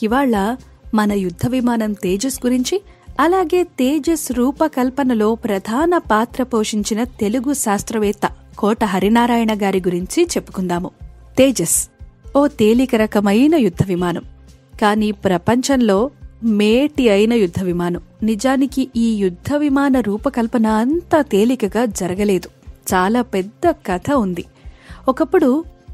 ఇవాళ మన యుద్ధ విమానం తేజస్ గురించి అలాగే తేజస్ రూపకల్పనలో ప్రధాన పాత్ర పోషించిన తెలుగు శాస్త్రవేత్త కోట హరినారాయణ గారి గురించి చెప్పుకుందాము తేజస్ ఓ తేలిక రకమైన యుద్ధ విమానం కానీ ప్రపంచంలో మేటి అయిన యుద్ధ విమానం నిజానికి ఈ యుద్ధ విమాన రూపకల్పన అంత తేలికగా జరగలేదు చాలా పెద్ద కథ ఉంది ఒకప్పుడు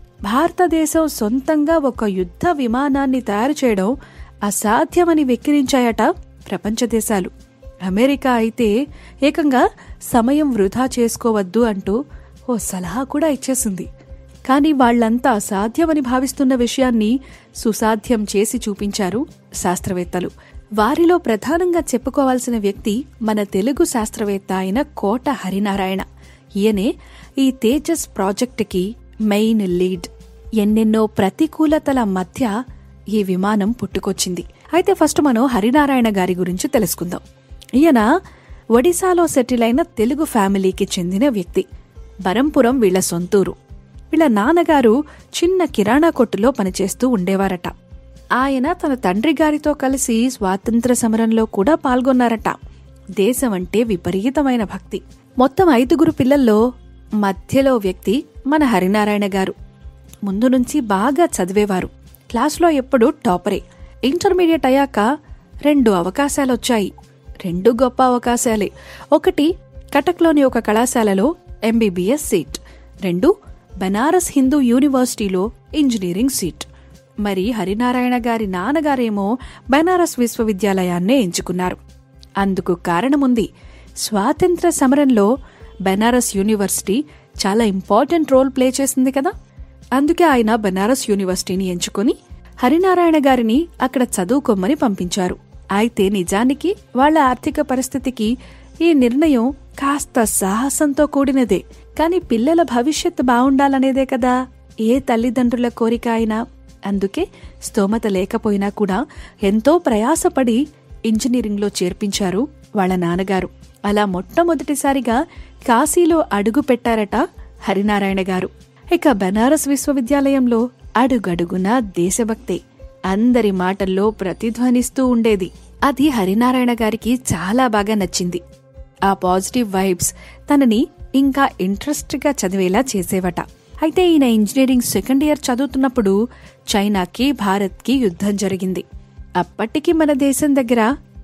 భారతదేశం సొంతంగా ఒక యుద్ధ విమానాన్ని తయారు చేయడం అసాధ్యమని వెక్కిరించాయట ప్రపంచ దేశాలు అమెరికా అయితే ఏకంగా సమయం వృధా చేసుకోవద్దు అంటూ ఓ సలహా కూడా ఇచ్చేసింది కానీ వాళ్లంతా అసాధ్యమని భావిస్తున్న విషయాన్ని సుసాధ్యం చేసి చూపించారు శాస్త్రవేత్తలు వారిలో ప్రధానంగా చెప్పుకోవాల్సిన వ్యక్తి మన తెలుగు శాస్త్రవేత్త అయిన కోట హరినారాయణ ఈయనే ఈ తేజస్ ప్రాజెక్టుకి మెయిన్ లీడ్ ఎన్నెన్నో ప్రతికూలతల మధ్య ఈ విమానం పుట్టుకొచ్చింది అయితే ఫస్ట్ మనం హరినారాయణ గారి గురించి తెలుసుకుందాం ఈయన ఒడిశాలో సెటిల్ అయిన తెలుగు ఫ్యామిలీకి చెందిన వ్యక్తి బరంపురం వీళ్ల సొంతూరు వీళ్ల నాన్నగారు చిన్న కిరాణా కొట్టులో పనిచేస్తూ ఉండేవారట ఆయన తన తండ్రి గారితో కలిసి స్వాతంత్ర సమరంలో కూడా పాల్గొన్నారట దేశం అంటే విపరీతమైన భక్తి మొత్తం ఐదుగురు పిల్లల్లో మధ్యలో వ్యక్తి మన హరినారాయణ గారు ముందు నుంచి బాగా చదివేవారు క్లాస్లో ఎప్పుడూ టాపరే ఇంటర్మీడియట్ అయ్యాక రెండు అవకాశాలొచ్చాయి రెండు గొప్ప అవకాశాలే ఒకటి కటక్లోని ఒక కళాశాలలో ఎంబీబీఎస్ సీట్ రెండు బనారస్ హిందూ యూనివర్సిటీలో ఇంజనీరింగ్ సీట్ మరి హరినారాయణ గారి నాన్నగారేమో బనారస్ విశ్వవిద్యాలయాన్నే ఎంచుకున్నారు అందుకు కారణముంది స్వాతంత్ర సమరంలో బెనారస్ యూనివర్సిటీ చాలా ఇంపార్టెంట్ రోల్ ప్లే చేసింది కదా అందుకే ఆయన బెనారస్ యూనివర్సిటీని ఎంచుకుని హరినారాయణ గారిని అక్కడ చదువుకోమని పంపించారు అయితే నిజానికి వాళ్ళ ఆర్థిక పరిస్థితికి ఈ నిర్ణయం కాస్త సాహసంతో కూడినదే కాని పిల్లల భవిష్యత్తు బావుండాలనేదే కదా ఏ తల్లిదండ్రుల కోరిక అయినా అందుకే స్తోమత లేకపోయినా కూడా ఎంతో ప్రయాసపడి ఇంజనీరింగ్లో చేర్పించారు వాళ్ళ నాన్నగారు అలా మొట్టమొదటిసారిగా కాశీలో అడుగు పెట్టారట హరినారాయణ గారు ఇక బనారస్ విశ్వవిద్యాలయంలో అడుగడుగునా దేశభక్తే అందరి మాటల్లో ప్రతిధ్వనిస్తూ ఉండేది అది హరినారాయణ గారికి చాలా బాగా నచ్చింది ఆ పాజిటివ్ వైబ్స్ తనని ఇంకా ఇంట్రెస్ట్గా చదివేలా చేసేవట అయితే ఈయన ఇంజనీరింగ్ సెకండ్ ఇయర్ చదువుతున్నప్పుడు చైనాకి భారత్కి యుద్ధం జరిగింది అప్పటికి మన దేశం దగ్గర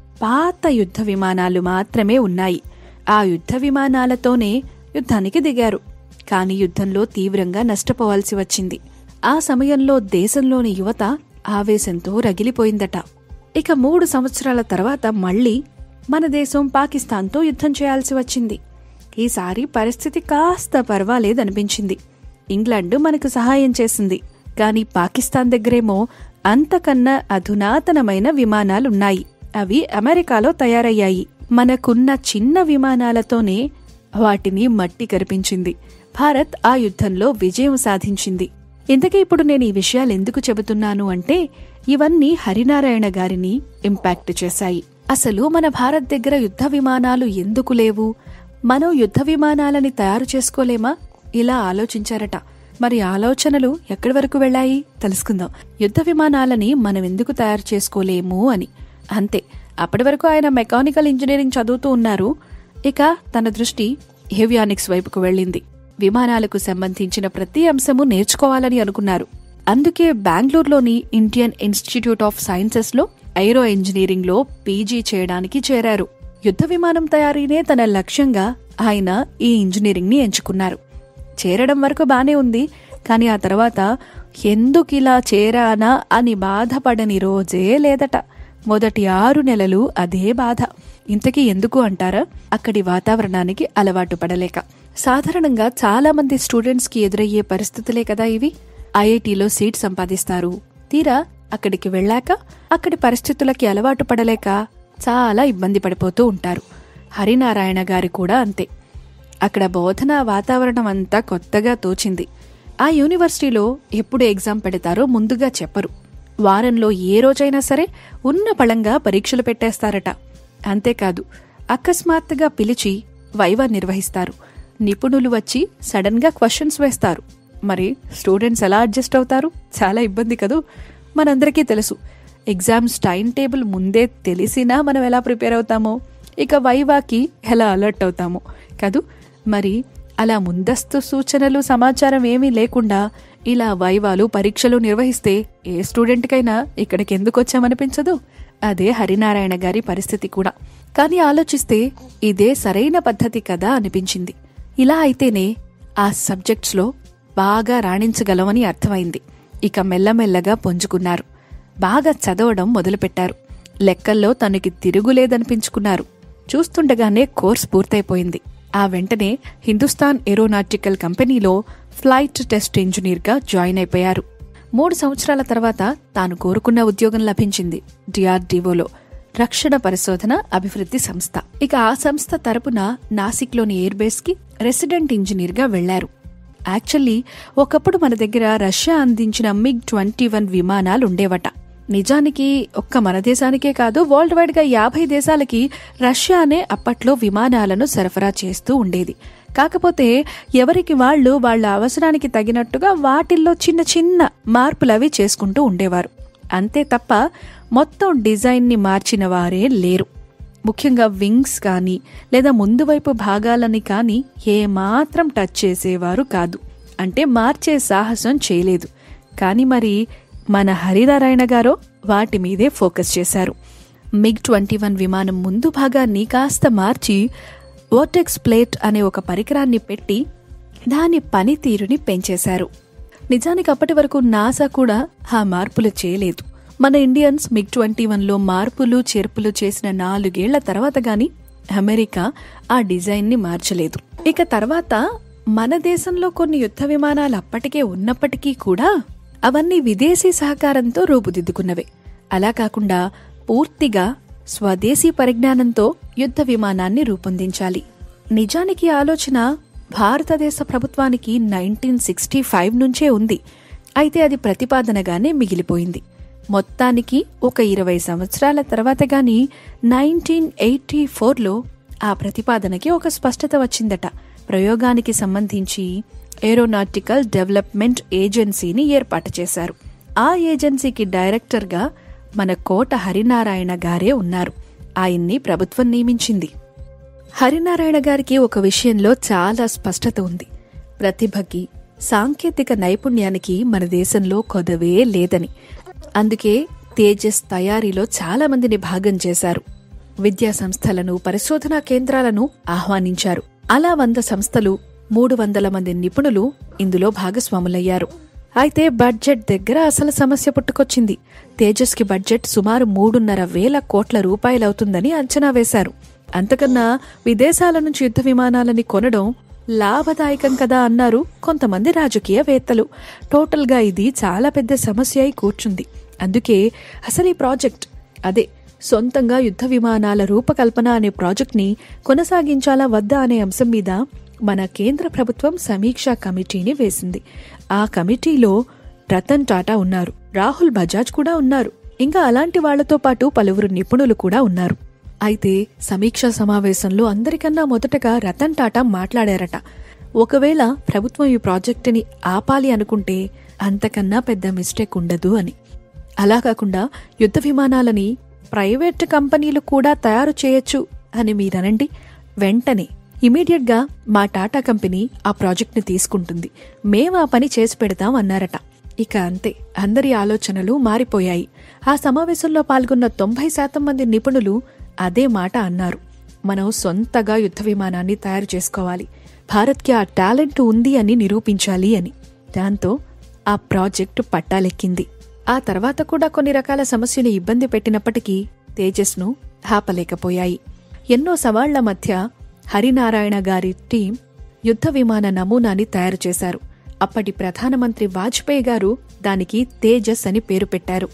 పాత యుద్ధ విమానాలు మాత్రమే ఉన్నాయి ఆ యుద్ధ విమానాలతోనే యుద్ధానికి దిగారు కాని యుద్ధంలో తీవ్రంగా నష్టపోవాల్సి వచ్చింది ఆ సమయంలో దేశంలోని యువత ఆవేశంతో రగిలిపోయిందట ఇక మూడు సంవత్సరాల తర్వాత మళ్లీ మన దేశం పాకిస్తాన్తో యుద్ధం చేయాల్సి వచ్చింది ఈసారి పరిస్థితి కాస్త పర్వాలేదనిపించింది ఇంగ్లాండ్ మనకు సహాయం చేసింది కాని పాకిస్తాన్ దగ్గరేమో అంతకన్నా అధునాతనమైన విమానాలున్నాయి అవి అమెరికాలో తయారయ్యాయి మనకున్న చిన్న విమానాలతోనే వాటిని మట్టి కరిపించింది భారత్ ఆ యుద్ధంలో విజయం సాధించింది ఇంతకీ ఇప్పుడు నేను ఈ విషయాలు ఎందుకు చెబుతున్నాను అంటే ఇవన్నీ హరినారాయణ గారిని ఇంపాక్ట్ చేశాయి అసలు మన భారత్ దగ్గర యుద్ధ విమానాలు ఎందుకు లేవు మనం యుద్ధ విమానాలని తయారు చేసుకోలేమా ఇలా ఆలోచించారట మరి ఆలోచనలు ఎక్కడి వరకు వెళ్ళాయి తెలుసుకుందాం యుద్ధ విమానాలని మనం ఎందుకు తయారు చేసుకోలేము అని అంతే అప్పటి వరకు ఆయన మెకానికల్ ఇంజనీరింగ్ చదువుతూ ఉన్నారు ఇక తన దృష్టి ఏవియానిక్స్ వైపుకు వెళ్ళింది విమానాలకు సంబంధించిన ప్రతి అంశము నేర్చుకోవాలని అనుకున్నారు అందుకే బెంగళూరులోని ఇండియన్ ఇన్స్టిట్యూట్ ఆఫ్ సైన్సెస్ లో ఐరో ఇంజనీరింగ్ లో పీజీ చేయడానికి చేరారు యుద్ధ విమానం తయారీనే తన లక్ష్యంగా ఆయన ఈ ఇంజనీరింగ్ ని ఎంచుకున్నారు చేరడం వరకు బానే ఉంది కానీ ఆ తర్వాత ఎందుకిలా చేరానా అని బాధపడని రోజే లేదట మొదటి ఆరు నెలలు అదే బాధ ఇంతకీ ఎందుకు అంటారా అక్కడి వాతావరణానికి అలవాటు పడలేక సాధారణంగా చాలా మంది స్టూడెంట్స్ కి ఎదురయ్యే పరిస్థితులే కదా ఇవి ఐఐటిలో సీట్ సంపాదిస్తారు తీరా అక్కడికి వెళ్ళాక అక్కడి పరిస్థితులకి అలవాటు పడలేక చాలా ఇబ్బంది పడిపోతూ ఉంటారు హరినారాయణ గారి కూడా అంతే అక్కడ బోధనా వాతావరణం అంతా కొత్తగా తోచింది ఆ యూనివర్సిటీలో ఎప్పుడు ఎగ్జామ్ పెడతారో ముందుగా చెప్పరు వారంలో ఏ రోజైనా సరే ఉన్న పళంగా పరీక్షలు పెట్టేస్తారట అంతేకాదు అకస్మాత్తుగా పిలిచి వైవా నిర్వహిస్తారు నిపుణులు వచ్చి సడన్ గా క్వశ్చన్స్ వేస్తారు మరి స్టూడెంట్స్ ఎలా అడ్జస్ట్ అవుతారు చాలా ఇబ్బంది కదూ మనందరికీ తెలుసు ఎగ్జామ్స్ టైం టేబుల్ ముందే తెలిసినా మనం ఎలా ప్రిపేర్ అవుతామో ఇక వైవాకి ఎలా అలర్ట్ అవుతామో కాదు మరి అలా ముందస్తు సూచనలు సమాచారం ఏమీ లేకుండా ఇలా వైవాలు పరీక్షలు నిర్వహిస్తే ఏ స్టూడెంట్కైనా ఇక్కడికి ఎందుకు వచ్చామనిపించదు అదే హరినారాయణ గారి పరిస్థితి కూడా కానీ ఆలోచిస్తే ఇదే సరైన పద్ధతి కదా అనిపించింది ఇలా అయితేనే ఆ సబ్జెక్ట్స్లో బాగా రాణించగలమని అర్థమైంది ఇక మెల్లమెల్లగా పుంజుకున్నారు బాగా చదవడం మొదలుపెట్టారు లెక్కల్లో తనకి తిరుగులేదనిపించుకున్నారు చూస్తుండగానే కోర్స్ పూర్తయిపోయింది ఆ వెంటనే హిందుస్థాన్ ఏరోనాటికల్ కంపెనీలో ఫ్లైట్ టెస్ట్ ఇంజనీర్గా జాయిన్ అయిపోయారు మూడు సంవత్సరాల తర్వాత తాను కోరుకున్న ఉద్యోగం లభించింది డిఆర్డీఓలో రక్షణ పరిశోధన అభివృద్ధి సంస్థ ఇక ఆ సంస్థ తరపున నాసిక్లోని ఎయిర్బేస్ కి రెసిడెంట్ ఇంజనీర్ గా వెళ్లారు యాక్చువల్లీ ఒకప్పుడు మన దగ్గర రష్యా అందించిన మిగ్ ట్వంటీ వన్ విమానాలు ఉండేవట నిజానికి ఒక్క మన దేశానికే కాదు వరల్డ్ వైడ్ గా యాభై దేశాలకి రష్యానే అప్పట్లో విమానాలను సరఫరా చేస్తూ ఉండేది కాకపోతే ఎవరికి వాళ్ళు వాళ్ళ అవసరానికి తగినట్టుగా వాటిల్లో చిన్న చిన్న మార్పులవి చేసుకుంటూ ఉండేవారు అంతే తప్ప మొత్తం డిజైన్ని మార్చిన వారే లేరు ముఖ్యంగా వింగ్స్ కానీ లేదా ముందు వైపు భాగాలని కానీ ఏమాత్రం టచ్ చేసేవారు కాదు అంటే మార్చే సాహసం చేయలేదు కానీ మరి మన హరినారాయణ గారో వాటి మీదే ఫోకస్ చేశారు మిగ్ ట్వంటీ వన్ విమానం ముందు భాగాన్ని కాస్త మార్చి వోటెక్స్ ప్లేట్ అనే ఒక పరికరాన్ని పెట్టి దాని పనితీరుని పెంచేశారు నిజానికి అప్పటి వరకు నాసా కూడా ఆ మార్పులు చేయలేదు మన ఇండియన్స్ మిగ్ ట్వంటీ వన్లో మార్పులు చేర్పులు చేసిన నాలుగేళ్ల తర్వాత గాని అమెరికా ఆ డిజైన్ని మార్చలేదు ఇక తర్వాత మన దేశంలో కొన్ని యుద్ధ విమానాలు అప్పటికే ఉన్నప్పటికీ కూడా అవన్నీ విదేశీ సహకారంతో రూపుదిద్దుకున్నవే అలా కాకుండా పూర్తిగా స్వదేశీ పరిజ్ఞానంతో యుద్ధ విమానాన్ని రూపొందించాలి నిజానికి ఆలోచన భారతదేశ ప్రభుత్వానికి నైన్టీన్ సిక్స్టీ ఫైవ్ నుంచే ఉంది అయితే అది ప్రతిపాదనగానే మిగిలిపోయింది మొత్తానికి ఒక ఇరవై సంవత్సరాల తర్వాత గాని నైన్టీన్ ఎయిటీ ఫోర్లో ఆ ప్రతిపాదనకి ఒక స్పష్టత వచ్చిందట ప్రయోగానికి సంబంధించి ఏరోనాటికల్ డెవలప్మెంట్ ఏజెన్సీని ఏర్పాటు చేశారు ఆ ఏజెన్సీకి డైరెక్టర్గా మన కోట హరినారాయణ గారే ఉన్నారు ఆయన్ని ప్రభుత్వం నియమించింది హరినారాయణ గారికి ఒక విషయంలో చాలా స్పష్టత ఉంది ప్రతిభకి సాంకేతిక నైపుణ్యానికి మన దేశంలో కొదవే లేదని అందుకే తేజస్ తయారీలో చాలా మందిని భాగం చేశారు విద్యా సంస్థలను పరిశోధనా కేంద్రాలను ఆహ్వానించారు అలా వంద సంస్థలు మూడు వందల మంది నిపుణులు ఇందులో భాగస్వాములయ్యారు అయితే బడ్జెట్ దగ్గర అసలు సమస్య పుట్టుకొచ్చింది తేజస్కి బడ్జెట్ సుమారు మూడున్నర వేల కోట్ల రూపాయలవుతుందని అంచనా వేశారు అంతకన్నా విదేశాల నుంచి యుద్ధ విమానాలని కొనడం లాభదాయకం కదా అన్నారు కొంతమంది రాజకీయవేత్తలు టోటల్గా ఇది చాలా పెద్ద సమస్య అయి కూర్చుంది అందుకే అసలు ఈ ప్రాజెక్ట్ అదే సొంతంగా యుద్ధ విమానాల రూపకల్పన అనే ప్రాజెక్ట్ని కొనసాగించాలా వద్దా అనే అంశం మీద మన కేంద్ర ప్రభుత్వం సమీక్షా కమిటీని వేసింది ఆ కమిటీలో రతన్ టాటా ఉన్నారు రాహుల్ బజాజ్ కూడా ఉన్నారు ఇంకా అలాంటి వాళ్లతో పాటు పలువురు నిపుణులు కూడా ఉన్నారు అయితే సమీక్షా సమావేశంలో అందరికన్నా మొదటగా రతన్ టాటా మాట్లాడారట ఒకవేళ ప్రభుత్వం ఈ ప్రాజెక్టుని ఆపాలి అనుకుంటే అంతకన్నా పెద్ద మిస్టేక్ ఉండదు అని అలా కాకుండా యుద్ధ విమానాలని ప్రైవేట్ కంపెనీలు కూడా తయారు చేయొచ్చు అని మీరనండి వెంటనే ఇమీడియట్ గా మా టాటా కంపెనీ ఆ ప్రాజెక్ట్ ని తీసుకుంటుంది మేం ఆ పని చేసి పెడతాం అన్నారట ఇక అంతే అందరి ఆలోచనలు మారిపోయాయి ఆ సమావేశంలో పాల్గొన్న తొంభై శాతం మంది నిపుణులు అదే మాట అన్నారు మనం సొంతగా యుద్ధ విమానాన్ని తయారు చేసుకోవాలి భారత్కి ఆ టాలెంట్ ఉంది అని నిరూపించాలి అని దాంతో ఆ ప్రాజెక్టు పట్టాలెక్కింది ఆ తర్వాత కూడా కొన్ని రకాల సమస్యలు ఇబ్బంది పెట్టినప్పటికీ తేజస్ను ఆపలేకపోయాయి ఎన్నో సవాళ్ల మధ్య హరినారాయణ గారి టీం యుద్ధ విమాన నమూనాని తయారు చేశారు అప్పటి ప్రధానమంత్రి వాజ్పేయి గారు దానికి తేజస్ అని పేరు పెట్టారు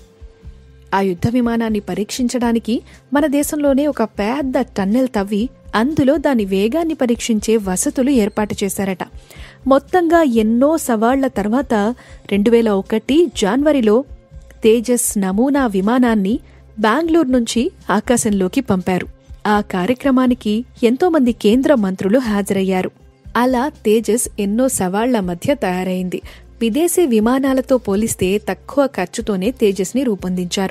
ఆ యుద్ధ విమానాన్ని పరీక్షించడానికి మన దేశంలోనే ఒక పెద్ద టన్నెల్ తవ్వి అందులో దాని వేగాన్ని పరీక్షించే వసతులు ఏర్పాటు చేశారట మొత్తంగా ఎన్నో సవాళ్ల తర్వాత రెండు వేల ఒకటి జాన్వరిలో తేజస్ నమూనా విమానాన్ని బెంగళూరు నుంచి ఆకాశంలోకి పంపారు ఆ కార్యక్రమానికి ఎంతో మంది కేంద్ర మంత్రులు హాజరయ్యారు అలా తేజస్ ఎన్నో సవాళ్ల మధ్య తయారైంది విదేశీ విమానాలతో పోలిస్తే తక్కువ ఖర్చుతోనే తేజస్ని రూపొందించారు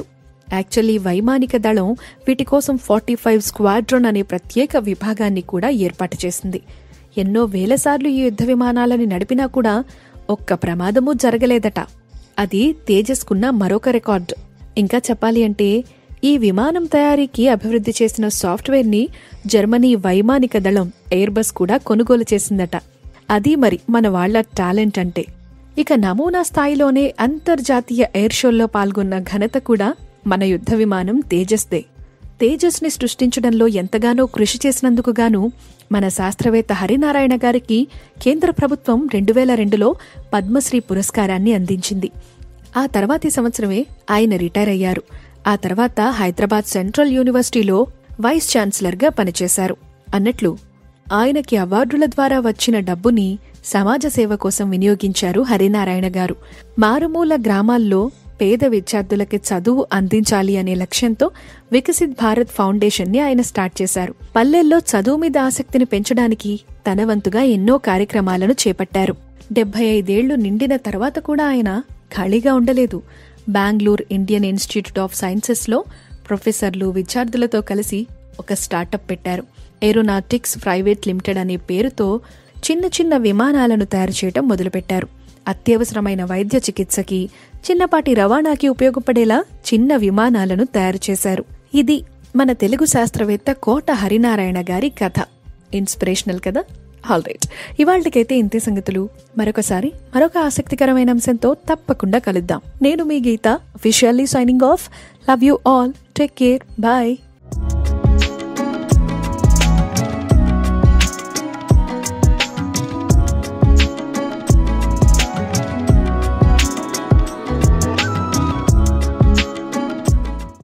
యాక్చువల్లీ వైమానిక దళం వీటి కోసం ఫార్టీ ఫైవ్ స్క్వాడ్రన్ అనే ప్రత్యేక విభాగాన్ని కూడా ఏర్పాటు చేసింది ఎన్నో వేలసార్లు ఈ యుద్ధ విమానాలని నడిపినా కూడా ఒక్క ప్రమాదమూ జరగలేదట అది తేజస్కున్న మరొక రికార్డ్ ఇంకా చెప్పాలి అంటే ఈ విమానం తయారీకి అభివృద్ధి చేసిన సాఫ్ట్వేర్ని జర్మనీ వైమానిక దళం ఎయిర్బస్ కూడా కొనుగోలు చేసిందట అది మరి మన వాళ్ల టాలెంట్ అంటే ఇక నమూనా స్థాయిలోనే అంతర్జాతీయ ఎయిర్ షోల్లో పాల్గొన్న ఘనత కూడా మన యుద్ధ విమానం తేజస్దే తేజస్ని సృష్టించడంలో ఎంతగానో కృషి చేసినందుకు గాను మన శాస్త్రవేత్త హరినారాయణ గారికి కేంద్ర ప్రభుత్వం రెండు వేల రెండులో పద్మశ్రీ పురస్కారాన్ని అందించింది ఆ తర్వాతి సంవత్సరమే ఆయన రిటైర్ అయ్యారు ఆ తర్వాత హైదరాబాద్ సెంట్రల్ యూనివర్సిటీలో వైస్ ఛాన్సలర్గా పనిచేశారు అన్నట్లు ఆయనకి అవార్డుల ద్వారా వచ్చిన డబ్బుని సమాజ సేవ కోసం వినియోగించారు హరినారాయణ గారు మారుమూల గ్రామాల్లో పేద విద్యార్థులకి చదువు అందించాలి అనే లక్ష్యంతో వికసిత్ భారత్ ఫౌండేషన్ ని ఆయన స్టార్ట్ చేశారు పల్లెల్లో చదువు మీద ఆసక్తిని పెంచడానికి తన వంతుగా ఎన్నో కార్యక్రమాలను చేపట్టారు డెబ్బై ఐదేళ్లు నిండిన తర్వాత కూడా ఆయన ఖాళీగా ఉండలేదు Bengaluru Indian Institute of Sciences లో ప్రొఫెసర్లు విద్యార్థులతో కలిసి ఒక స్టార్టప్ పెట్టారు ఏరోనాటిక్స్ ప్రైవేట్ లిమిటెడ్ అనే పేరుతో చిన్న చిన్న విమానాలను తయారు చేయటం మొదలుపెట్టారు అత్యవసరమైన వైద్య చికిత్సకి చిన్నపాటి రవాణాకి ఉపయోగపడేలా చిన్న విమానాలను తయారు చేశారు ఇది మన తెలుగు శాస్త్రవేత్త కోట హరినారాయణ గారి కథ ఇన్స్పిరేషనల్ కదా ఆల్ రైట్ ఇవాళకైతే ఇంతే సంగతులు మరొకసారి మరొక ఆసక్తికరమైన అంశంతో తప్పకుండా కలుద్దాం నేను మీ Geetha officially signing off love you all take care bye